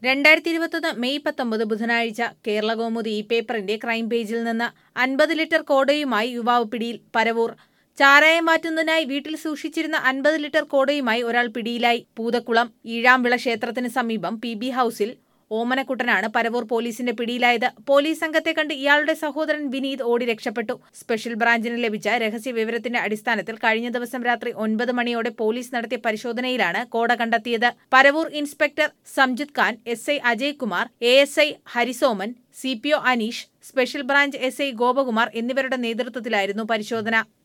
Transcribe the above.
രണ്ടായിരത്തി ഇരുപത്തൊന്ന് മെയ് പത്തൊമ്പത് ബുധനാഴ്ച കേരള കൗമുദി ഈ പേപ്പറിന്റെ ക്രൈം പേജിൽ നിന്ന് അൻപത് ലിറ്റർ കോടയുമായി യുവാവ് പിടിയിൽ പരവൂർ ചാരായം മാറ്റുന്നതിനായി വീട്ടിൽ സൂക്ഷിച്ചിരുന്ന അൻപത് ലിറ്റർ കോടയുമായി ഒരാൾ പിടിയിലായി പൂതക്കുളം ഈഴാംവിള ക്ഷേത്രത്തിന് സമീപം പി ബി ഹൌസിൽ ഓമനക്കുട്ടനാണ് പരവൂർ പോലീസിന്റെ പിടിയിലായത് പോലീസ് സംഘത്തെ കണ്ട് ഇയാളുടെ സഹോദരൻ വിനീത് ഓടി രക്ഷപ്പെട്ടു സ്പെഷ്യൽ ബ്രാഞ്ചിന് ലഭിച്ച രഹസ്യ വിവരത്തിന്റെ അടിസ്ഥാനത്തിൽ കഴിഞ്ഞ ദിവസം രാത്രി ഒൻപത് മണിയോടെ പോലീസ് നടത്തിയ പരിശോധനയിലാണ് കോട കണ്ടെത്തിയത് Paravur inspector Samjith Khan S I Ajay Kumar A S I Harisoman C P O Aneesh special branch S I Gopakumar എന്നിവരുടെ നേതൃത്വത്തിലായിരുന്നു പരിശോധന